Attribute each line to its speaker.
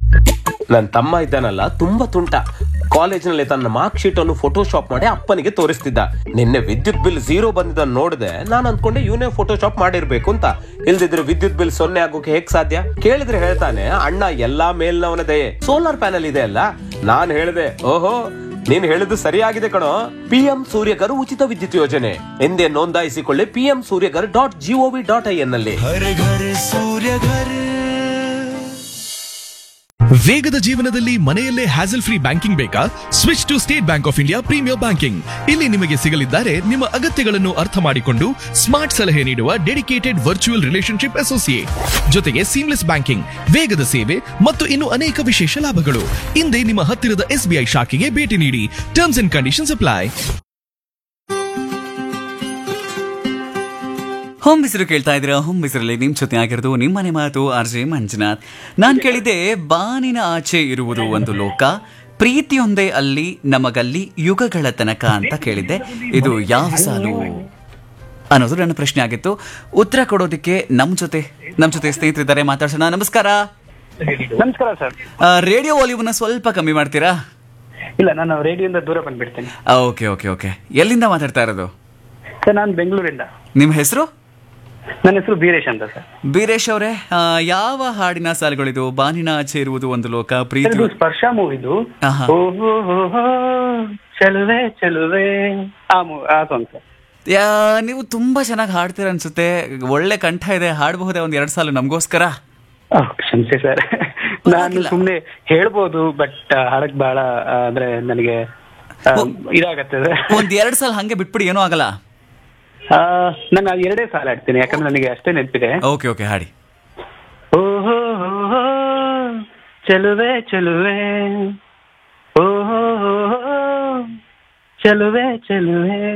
Speaker 1: ನನ್ನ ತಮ್ಮ ಇದ್ದಾನಲ್ಲ ತುಂಬಾ ತುಂಟ ಕಾಲೇಜಿನಲ್ಲಿ ತನ್ನ ಮಾರ್ಕ್ ಶೀಟ್ ಅನ್ನು ಫೋಟೋಶಾಪ್ ಮಾಡಿ ಅಪ್ಪನಿಗೆ ತೋರಿಸ್ತಿದ್ದ ನಿನ್ನೆ ವಿದ್ಯುತ್ ಬಿಲ್ ಝೀರೋ ಬಂದಿದ್ದ ನೋಡಿದೆ ನಾನು ಅನ್ಕೊಂಡೆ ಇವನೇ ಫೋಟೋಶಾಪ್ ಮಾಡಿರ್ಬೇಕು ಅಂತ ಇಲ್ದಿದ್ರೆ ವಿದ್ಯುತ್ ಬಿಲ್ ಸೊನ್ನೆ ಆಗೋಕೆ ಹೇಗ್ ಸಾಧ್ಯ ಕೇಳಿದ್ರೆ ಹೇಳ್ತಾನೆ ಅಣ್ಣ ಎಲ್ಲಾ ಮೇಲ್ನವನ ದಯೆ ಸೋಲಾರ್ ಪ್ಯಾನಲ್ ಇದೆ ಅಲ್ಲ ನಾನ್ ಹೇಳಿದೆ ಓಹೋ ನೀನ್ ಹೇಳಿದ್ದು ಸರಿಯಾಗಿದೆ ಕಣೋ ಪಿಎಂ ಸೂರ್ಯಗರ್ ಉಚಿತ ವಿದ್ಯುತ್ ಯೋಜನೆ ಎಂದೇ ನೋಂದಾಯಿಸಿಕೊಳ್ಳಿ PM Suryaghar dot GOV dot I N ನಲ್ಲಿ
Speaker 2: हर घर सूर्य घर
Speaker 3: ವೇಗದ ಜೀವನದಲ್ಲಿ ಮನೆಯಲ್ಲೇ ಹ್ಯಾಸಲ್ ಫ್ರೀ ಬ್ಯಾಂಕಿಂಗ್ ಬೇಕಾ switch to State Bank of India premier banking ಇಲ್ಲಿ ನಿಮಗೆ ಸಿಗಲಿದ್ದಾರೆ ನಿಮ್ಮ ಅಗತ್ಯಗಳನ್ನು ಅರ್ಥ ಮಾಡಿಕೊಂಡು ಸ್ಮಾರ್ಟ್ ಸಲಹೆ ನೀಡುವ ಡೆಡಿಕೇಟೆಡ್ ವರ್ಚುವಲ್ ರಿಲೇಶನ್ಶಿಪ್ ಅಸೋಸಿಯೇಟ್ ಜೊತೆಗೆ ಸೀಮ್ಲೆಸ್ ಬ್ಯಾಂಕಿಂಗ್ ವೇಗದ ಸೇವೆ ಮತ್ತು ಇನ್ನು ಅನೇಕ ವಿಶೇಷ ಲಾಭಗಳು ಹಿಂದೆ ನಿಮ್ಮ ಹತ್ತಿರದ ಎಸ್ಬಿಐ ಶಾಖೆಗೆ ಭೇಟಿ ನೀಡಿ terms and conditions apply
Speaker 4: home ಬಿಸಿರು ಕೇಳ್ತಾ ಇದ್ದೀರಾ ಹೋಮ್ ಬಿಸಿರಲ್ಲಿ ನಿಮ್ ಜೊತೆ ಆಗಿರೋದು ನಿಮ್ಮನೆ ಮಾತು ಆರ್ ಜೆ ಮಂಜುನಾಥ್ ನಾನ್ ಕೇಳಿದ್ದೆ ಬಾನಿನ ಆಚೆ ಇರುವುದು ಒಂದು ಲೋಕ ಪ್ರೀತಿಯೊಂದೇ ಅಲ್ಲಿ ನಮಗಲ್ಲಿ ಯುಗಗಳ ತನಕ ಅಂತ ಕೇಳಿದ್ದೆ ಇದು ಯಾವ ಸಾಲು ಅನ್ನೋದು ನನ್ನ ಪ್ರಶ್ನೆ ಆಗಿತ್ತು ಉತ್ತರ ಕೊಡೋದಕ್ಕೆ ನಮ್ ಜೊತೆ ನಮ್ ಜೊತೆ ಸ್ನೇಹಿತರಿದ್ದಾರೆ ಮಾತಾಡ್ಸೋಣ ನಮಸ್ಕಾರ
Speaker 5: ನಮಸ್ಕಾರ ಸರ್
Speaker 4: ಆ, ರೇಡಿಯೋ ವಾಲ್ಯೂಮ್ನ ಸ್ವಲ್ಪ ಕಮ್ಮಿ ಮಾಡ್ತೀರಾ
Speaker 5: ಇಲ್ಲ ನಾನು ರೇಡಿಯೋದಿಂದ ದೂರ ಬಂದ್ಬಿಡ್ತೇನೆ
Speaker 4: ಓಕೆ ಓಕೆ ಓಕೆ ಎಲ್ಲಿಂದ ಮಾತಾಡ್ತಾ ಇರೋದು
Speaker 5: ಸರ್ ನಾನು ಬೆಂಗಳೂರಿಂದ
Speaker 4: ನಿಮ್ಮ ಹೆಸರು
Speaker 5: ನನ್ನ ಹೆಸರು ಬೀರೇಶ್ ಅಂತ ಸರ್
Speaker 4: ಬೀರೇಶ್ ಅವರೇ ಯಾವ ಹಾಡಿನ ಸಾಲುಗಳಿದು ಬಾನಿನ ಆಚೆ ಇರುವುದು ಒಂದು ಲೋಕ
Speaker 5: ಸರ್,
Speaker 4: ಪ್ರೀತಿ
Speaker 5: ಇದು ಸ್ಪರ್ಶ ಮೂವಿದು
Speaker 4: ಆಹಾ.
Speaker 5: ಓಹೋ ಚಲುವೆ ಚಲುವೆ ಆ ಮೂ ಆ ಸಾಂಗ್ ಸರ್
Speaker 4: ಯಾ ನೀವು ತುಂಬಾ ಚೆನ್ನಾಗಿ ಹಾಡ್ತೀರ ಅನ್ಸುತ್ತೆ ಒಳ್ಳೆ ಕಂಠ ಇದೆ ಹಾಡಬಹುದೇ ಒಂದ್ ಎರಡ್ ಸಾಲು ನಮಗೋಸ್ಕರ
Speaker 5: ಓಹ್, ಕ್ಷಮಿಸಿ ಸರ್ ನಾನು
Speaker 4: ಪರವಾಗಿಲ್ಲ.
Speaker 5: ಸುಮ್ನೆ ಹೇಳ್ಬೋದು ಬಟ್ ಹಾಡಕ್ ಬಹಳ ಆ, ಅಂದ್ರೆ ನನಗೆ ಆ,
Speaker 4: ಓ.
Speaker 5: ಇದಾಗತ್ತೆ ಸರ್.
Speaker 4: ಒಂದ್ ಎರಡ್ ಸಾಲ ಹಂಗೆ ಬಿಟ್ಬಿಡಿ ಏನೂ ಆಗಲ್ಲ
Speaker 5: ಆ, ನಾನು ಅದು ಎರಡೇ ಸಾಲ ಆಡ್ತೀನಿ ಯಾಕಂದ್ರೆ ನನಗೆ ಅಷ್ಟೇ ನೆನಪಿದೆ
Speaker 4: ಓಕೆ ಓಕೆ ಹಾಡಿ
Speaker 5: ಓಹೋ ಚಲುವೆ ಚಲುವೆ ಓಹೋ ಚಲುವೆ ಚಲುವೆ